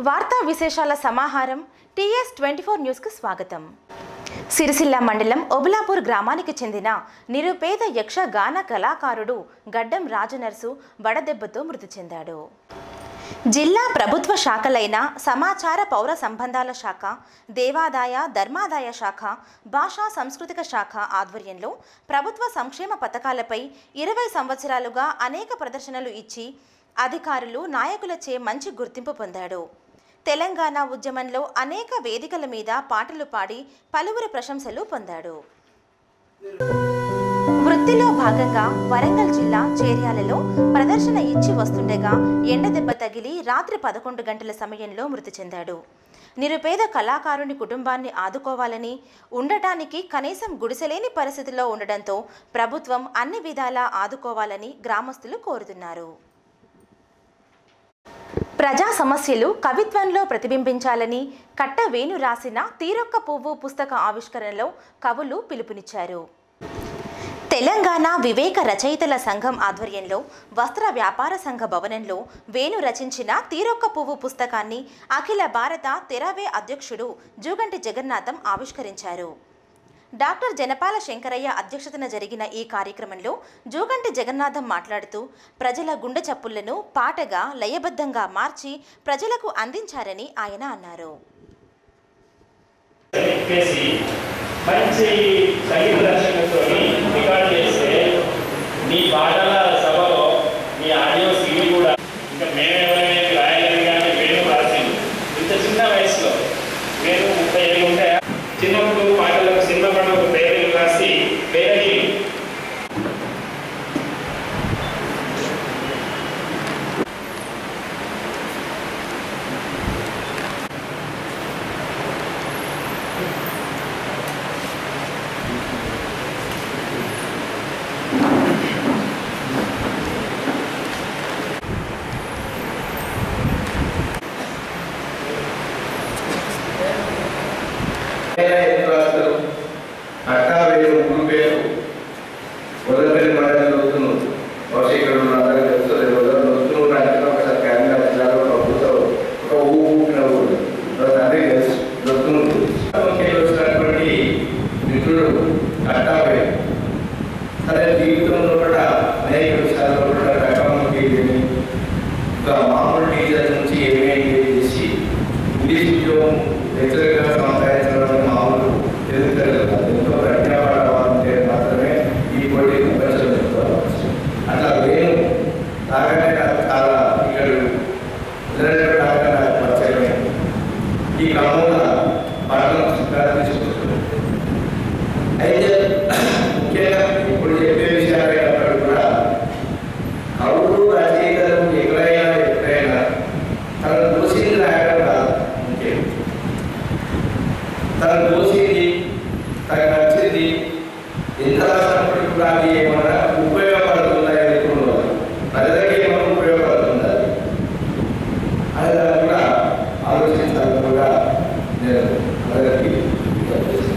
వార్తా విశేషాల సమాహారం టీఎస్ ట్వంటీ ఫోర్ న్యూస్కు స్వాగతం సిరిసిల్ల మండలం ఒబులాపూర్ గ్రామానికి చెందిన నిరుపేద యక్షగాన కళాకారుడు గడ్డం రాజనర్సు వడదెబ్బతో మృతి చెందాడు జిల్లా ప్రభుత్వ శాఖలైన సమాచార పౌర సంబంధాల శాఖ దేవాదాయ ధర్మాదాయ శాఖ భాషా సాంస్కృతిక శాఖ ఆధ్వర్యంలో ప్రభుత్వ సంక్షేమ పథకాలపై ఇరవై సంవత్సరాలుగా అనేక ప్రదర్శనలు ఇచ్చి అధికారులు నాయకులచే మంచి గుర్తింపు పొందాడు తెలంగాణ ఉద్యమంలో అనేక వేదికల మీద పాటలు పాడి పలువురు ప్రశంసలు పొందాడు వృత్తిలో భాగంగా వరంగల్ జిల్లా చేర్యాలలో ప్రదర్శన ఇచ్చి వస్తుండగా ఎండదెబ్బ తగిలి రాత్రి పదకొండు గంటల సమయంలో మృతి చెందాడు నిరుపేద కళాకారుని కుటుంబాన్ని ఆదుకోవాలని ఉండటానికి కనీసం గుడిసెలేని పరిస్థితిలో ఉండడంతో ప్రభుత్వం అన్ని విధాలా ఆదుకోవాలని గ్రామస్తులు కోరుతున్నారు ప్రజా సమస్యలు కవిత్వంలో ప్రతిబింబించాలని కట్ట వేణు రాసిన తీరొక్క పువ్వు పుస్తక ఆవిష్కరణలో కవులు పిలుపునిచ్చారు తెలంగాణ వివేక రచయితల సంఘం ఆధ్వర్యంలో వస్త్ర వ్యాపార సంఘ భవనంలో వేణు రచించిన తీరొక్క పువ్వు పుస్తకాన్ని అఖిల భారత తెరవే అధ్యక్షుడు జూగంటి జగన్నాథం ఆవిష్కరించారు డాక్టర్ జనపాల శంకరయ్య అధ్యక్షతన జరిగిన ఈ కార్యక్రమంలో జూగంటి జగన్నాథం మాట్లాడుతూ ప్రజల గుండె చప్పుళ్లను పాటగా లయబద్ధంగా మార్చి ప్రజలకు అందించారని ఆయన అన్నారు చెప్పేసి మంచి సంగీత దర్శకులతో రికార్డ్ చేస్తే నీ పాటల సభలో నీ ఆడియో సీడీ కూడా ఇంకా మేము ఎవరైనా రాయలేము కానీ వేణు రాసింది ఇంత చిన్న వయసులో నేను ముప్పై ఏళ్ళు ఉంటే చిన్నప్పుడు పాటలకు సినిమా పాటలకు పేర్లు రాసి పేరని రాస్తారు అట్టా వేరు ముగ్గురు పేరు వదలపల్లి మండలం వస్తున్నాడు బహుశా ఇక్కడ ఉన్న అందరికీ తెలుసు రేపు వదలు వస్తున్నాడు అంటే ఒకసారి క్యాబినెట్ జిల్లాలో ప్రభుత్వం ఒక ఊ ఊపిన ఊరు తర్వాత అదే తెలుసు వస్తున్నాడు వచ్చినటువంటి మిత్రుడు అట్టా వేరు సరే జీవితంలో కూడా అనేక విషయాల్లో కూడా రకములకి ఇంకా మామూలు టీచర్ నుంచి ఏమేమి చేసి ఇంగ్లీష్ ఉద్యోగం లెక్చరర్గా సంపాదించడం మామూలు ఎదుగుతారు కదా ఎంతో ప్రజ్ఞాపడాలంటే మాత్రమే ఈ పోటీ ప్రపంచం చెప్పుకోవచ్చు అట్లా నేను నాకంటే నాకు చాలా ఇక్కడ నిలబడడానికి నాకు పరిచయమే ఈ క్రమంలో పట్టణం తీసుకుంటున్నాను అయితే ముఖ్యంగా ఇప్పుడు చెప్పే విషయాలైనప్పుడు కూడా కవులు రచయితలు ఎక్కడైనా ఎక్కడైనా తనను దోషింది రాయడం కాదు ముఖ్యం తనను దోషింది తనకు నచ్చింది ఎంత రాసినప్పటికీ కూడా అది ఏమన్నా ఉపయోగపడుతుందా ఎదుర్కొన్న ప్రజలకి ఏమైనా ఉపయోగపడుతుందా అది దాన్ని కూడా ఆలోచించాలని కూడా నేను అందరికీ విజ్ఞప్తి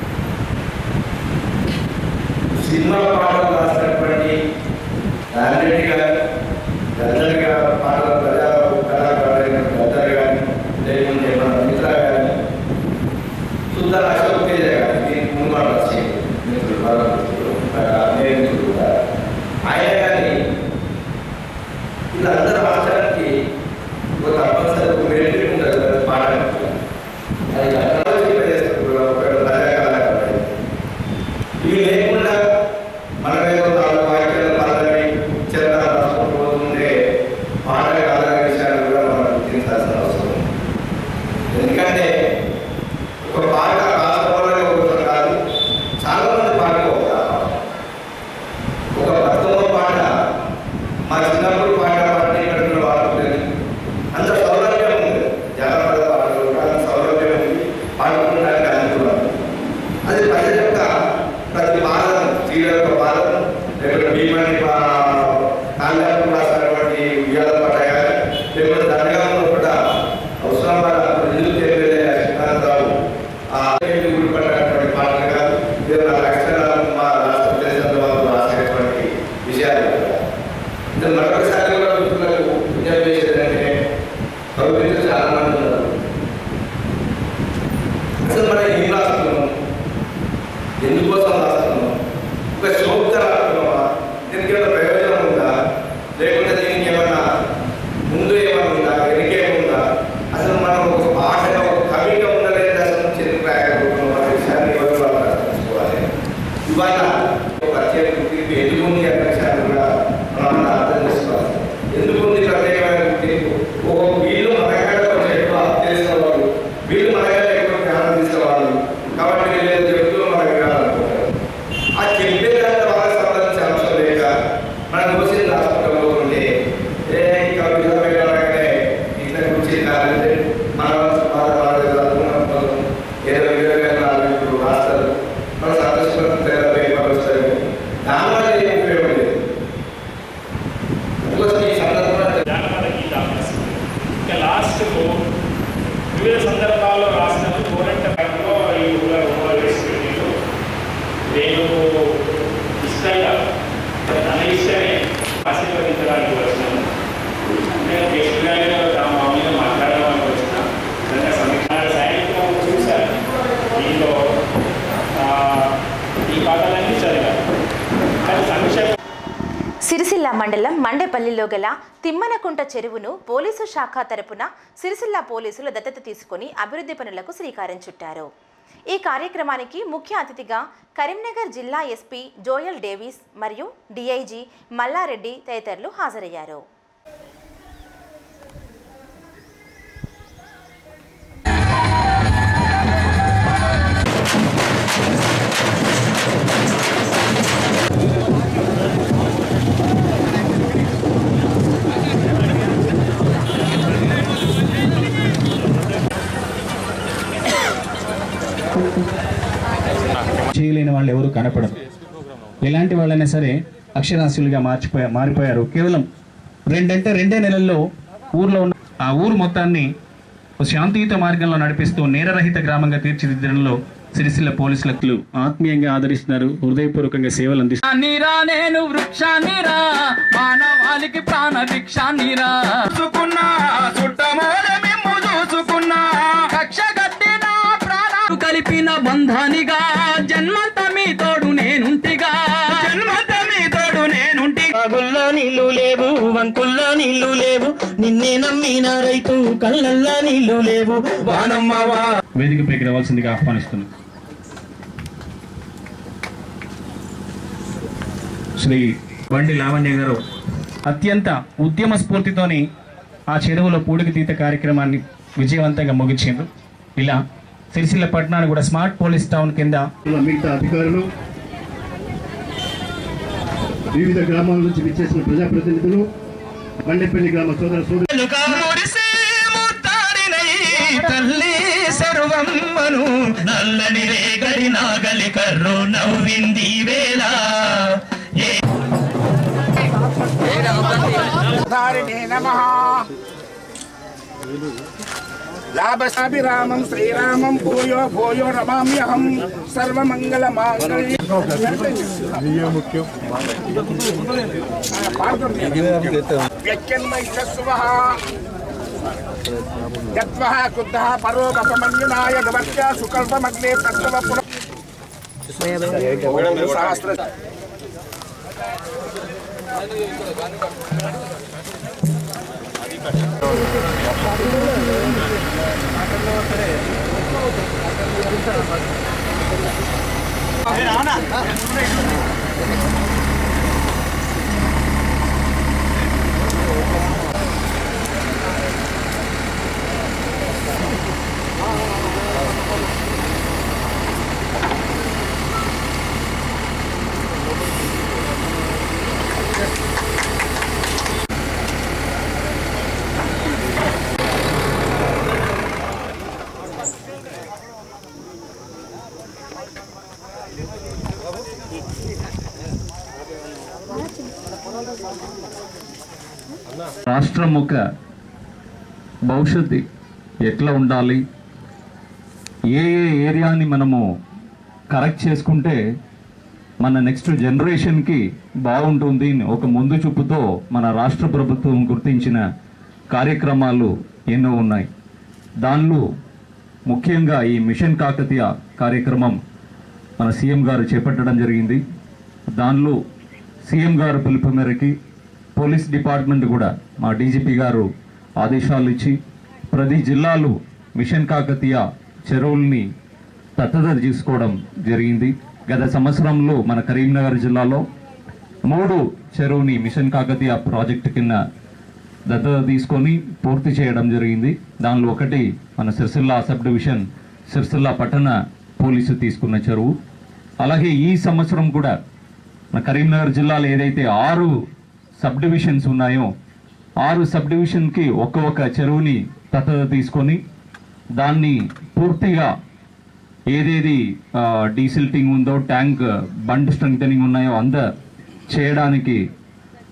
సినిమా పాటలు రాసినటువంటి రామిరెడ్డి గారు గద్దర్ గారు పాటల ప్రజా కళాకారులైన గద్దర్ గారు లేకుంటే మన మిత్ర గారు సుందర అశోక్ తేజ గారు దీనికి ముందు వచ్చి మిత్రులు వాళ్ళ మిత్రులు నేను మిత్రులు కూడా. ఆయన కానీ వీళ్ళందరూ రాష్ట్రానికి ఒక తప్పనిసరి ఒక మెరిట్ ఉంటుంది కదా పాడడానికి అది అక్కడ చేస్తారు ఒక ప్రజా కళాకారులు ఇవి లేకుండా మనమేదో నాలుగు వాక్యాలు పాడని చిన్న రాసుకుంటూ పోతుంటే పాట కాదనే విషయాన్ని కూడా మనం గుర్తించాల్సిన అవసరం ఉంది. ఎందుకంటే ఒక పాట రాసుకోవాలని ఒకటి కాదు చాలా మంది పాడుకోవాలి ఒక బతుకమ్మ పాట మా చిన్నప్పుడు పాట పాడిన ఇక్కడ ఉన్న వాళ్ళకు తెలియదు. అంత సౌలభ్యం ఉంది జానపద పాటలు కూడా అంత సౌలభ్యం ఉంది పాడుకోవడానికి అనుకూలం అది ప్రజల యొక్క ప్రతి బాధను స్త్రీల యొక్క బాధను లేకపోతే భీమని కాళ్ళకు రాసినటువంటి ఉయ్యాల పాట కానీ లేకపోతే దండగంలో కూడా అవసరం ఎందుకు తెలియలే సిద్ధాంతాలు ఆ గుడి పడినటువంటి పాటలు కాదు లేదా అక్షరాలు మా రాష్ట్ర దేశంలో వాళ్ళు రాసేటువంటి విషయాలు కాదు. ఇది మరొకసారి కూడా మిత్రులకు విజ్ఞప్తి చేసేదంటే ప్రభుత్వం చాలా మంది ఉన్నారు ఈ సందర్భంగా జానపద గీతాభ్యాసం ఇంకా లాస్ట్కు వివిధ సందర్భాల్లో రాసిన కోరంట పరంలో ఈ ఊళ్ళో రూపాయలు వేసుకునేది నేను ఇష్టంగా తన ఇష్టమే ఆశీర్వదించడానికి వచ్చినాను నేను గెస్ట్ గారిలో మా మీద మాట్లాడడానికి వచ్చిన నిజంగా సమీక్ష సాయంత్రం చూశాను దీనిలో ఆ, ఈ పాఠాలన్నీ చదివాను కానీ సంక్షేమ సిరిసిల్ల మండలం మండేపల్లిలో గల తిమ్మనకుంట చెరువును పోలీసు శాఖ తరపున సిరిసిల్ల పోలీసులు దత్తత తీసుకుని అభివృద్ధి పనులకు శ్రీకారం చుట్టారు ఈ కార్యక్రమానికి ముఖ్య అతిథిగా కరీంనగర్ జిల్లా ఎస్పీ జోయల్ డేవిస్ మరియు డిఐజీ మల్లారెడ్డి తదితరులు హాజరయ్యారు చేయలేని వాళ్ళు ఎవరు కనపడరు ఎలాంటి వాళ్ళైనా సరే అక్షరాస్యులుగా మార్చిపోయా మారిపోయారు కేవలం రెండంటే రెండే నెలల్లో ఊర్లో ఉన్న ఆ ఊరు మొత్తాన్ని ఒక శాంతియుత మార్గంలో నడిపిస్తూ నేరరహిత గ్రామంగా తీర్చిదిద్దడంలో సిరిసిల్ల పోలీసులకు ఆత్మీయంగా ఆదరిస్తున్నారు హృదయపూర్వకంగా సేవలు అందిస్తున్నారు నీరా నేను వృక్షాన్నిరా మానవాళికి ప్రాణ భిక్షాన్నిరా చూసుకున్నా చుట్టమోల మేము చూసుకున్నా కక్ష కట్టిన ప్రాణాలు కలిపిన బంధానిగా జన్మంత మీ తోడు నేనుంటిగా జన్మంత మీ తోడు నేనుంటి బాగుల్లో నీళ్లు లేవు వంకుల్లో నీళ్లు లేవు నిన్నే నమ్మిన రైతు కళ్ళల్లో నీళ్లు లేవు వానమ్మవా వేదికపైకి రావాల్సిందిగా ఆహ్వానిస్తున్నాను శ్రీ బండి లావణ్య గారు అత్యంత ఉద్యమ స్ఫూర్తితోని ఆ చెరువులో పూడికి తీత కార్యక్రమాన్ని విజయవంతంగా ముగించారు ఇలా సిరిసిల్ల పట్టణాన్ని కూడా స్మార్ట్ పోలీస్ టౌన్ కింద మిగతా అధికారులు వివిధ గ్రామాల నుంచి విచ్చేసిన ప్రజాప్రతినిధులు మండేపల్లి గ్రామ సోదర సోదరు మురిసే ముత్తాడినై తల్లి సర్వమ్మను నల్లని రేగడి నాగలి కర్రు నవ్వింది వేళ ఏ ధారిణే నమ లాభసాభిరామం శ్రీరామం భూయో భూయో రమామ్యహం సర్వమంగళ మాంగళ్య వ్యక్యన్మైశ్వః యత్వః క్రుద్ధः పరో గతమన్యునాయ గవర్త్య సుకల్పమగ్నే తత్వ పునః సహస్ర రాష్ట్రం ఒక భవిష్యత్తు ఎట్లా ఉండాలి ఏ ఏ ఏరియాని మనము కరెక్ట్ చేసుకుంటే మన నెక్స్ట్ జనరేషన్కి బాగుంటుంది అని ఒక ముందు చూపుతో మన రాష్ట్ర ప్రభుత్వం గుర్తించిన కార్యక్రమాలు ఎన్నో ఉన్నాయి దానిలో ముఖ్యంగా ఈ మిషన్ కాకతీయ కార్యక్రమం మన సీఎం గారు చేపట్టడం జరిగింది దానిలో సీఎం గారు పిలుపు మేరకి పోలీస్ డిపార్ట్మెంట్ కూడా మా డీజీపీ గారు ఆదేశాలు ఇచ్చి ప్రతి జిల్లాలో మిషన్ కాకతీయ చెరువుల్ని దత్తత తీసుకోవడం జరిగింది గత సంవత్సరంలో మన కరీంనగర్ జిల్లాలో మూడు చెరువుని మిషన్ కాకతీయ ప్రాజెక్టు కింద దత్తత తీసుకొని పూర్తి చేయడం జరిగింది దానిలో ఒకటి మన సిరిసిల్ల సబ్ డివిజన్ సిరిసిల్ల పట్టణ పోలీసు తీసుకున్న చెరువు అలాగే ఈ సంవత్సరం కూడా మన కరీంనగర్ జిల్లాలో ఏదైతే ఆరు సబ్ డివిజన్స్ ఉన్నాయో ఆరు సబ్ డివిజన్కి ఒక్కొక్క చెరువుని దత్తత తీసుకొని దాన్ని పూర్తిగా ఏదేది డీసిల్టింగ్ ఉందో ట్యాంక్ బండ్ స్ట్రెంగ్తనింగ్ ఉన్నాయో అంద చేయడానికి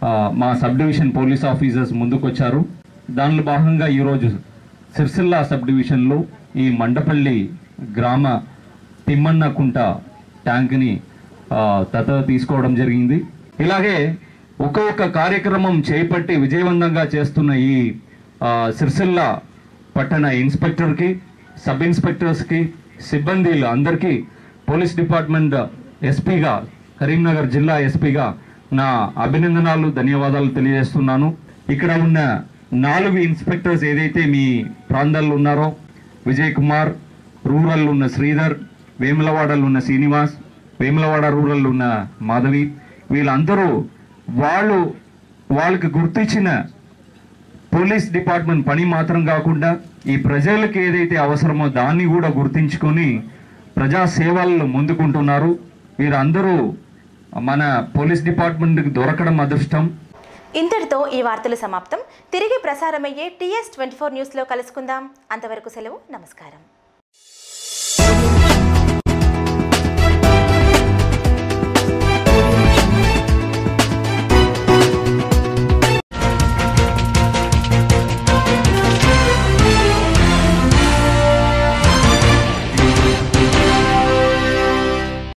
ఆ, మా సబ్ డివిజన్ పోలీస్ ఆఫీసర్స్ ముందుకొచ్చారు దానిలో భాగంగా ఈరోజు సిరిసిల్ల సబ్ డివిజన్లో ఈ మండపల్లి గ్రామ తిమ్మన్నకుంట ట్యాంక్ని ఆ, దత్తత తీసుకోవడం జరిగింది ఇలాగే ఒక్కొక్క కార్యక్రమం చేపట్టి విజయవంతంగా చేస్తున్న ఈ ఆ, సిరిసిల్ల పట్టణ ఇన్స్పెక్టర్కి సబ్ ఇన్స్పెక్టర్స్కి సిబ్బందిలు అందరికీ పోలీస్ డిపార్ట్మెంట్ ఎస్పీగా కరీంనగర్ జిల్లా ఎస్పీగా నా అభినందనాలు ధన్యవాదాలు తెలియజేస్తున్నాను ఇక్కడ ఉన్న నాలుగు ఇన్స్పెక్టర్స్ ఏదైతే మీ ప్రాంతాల్లో ఉన్నారో విజయ్ కుమార్ రూరల్ ఉన్న శ్రీధర్ వేములవాడలో ఉన్న శ్రీనివాస్ వేములవాడ రూరల్ ఉన్న మాధవి వీళ్ళందరూ వాళ్ళు వాళ్ళకి గుర్తించిన పోలీస్ డిపార్ట్మెంట్ పని మాత్రం కాకుండా ఈ ప్రజలకు ఏదైతే అవసరమో దాన్ని కూడా గుర్తించుకొని ప్రజా సేవల్లో ముందుకుంటున్నారు వీరందరూ మన పోలీస్ డిపార్ట్మెంట్కి దొరకడం అదృష్టం ఇంతటితో ఈ వార్తలు సమాప్తం తిరిగి ప్రసారమయ్యే టీఎస్ ట్వంటీ ఫోర్ న్యూస్లో కలుసుకుందాం అంతవరకు సెలవు నమస్కారం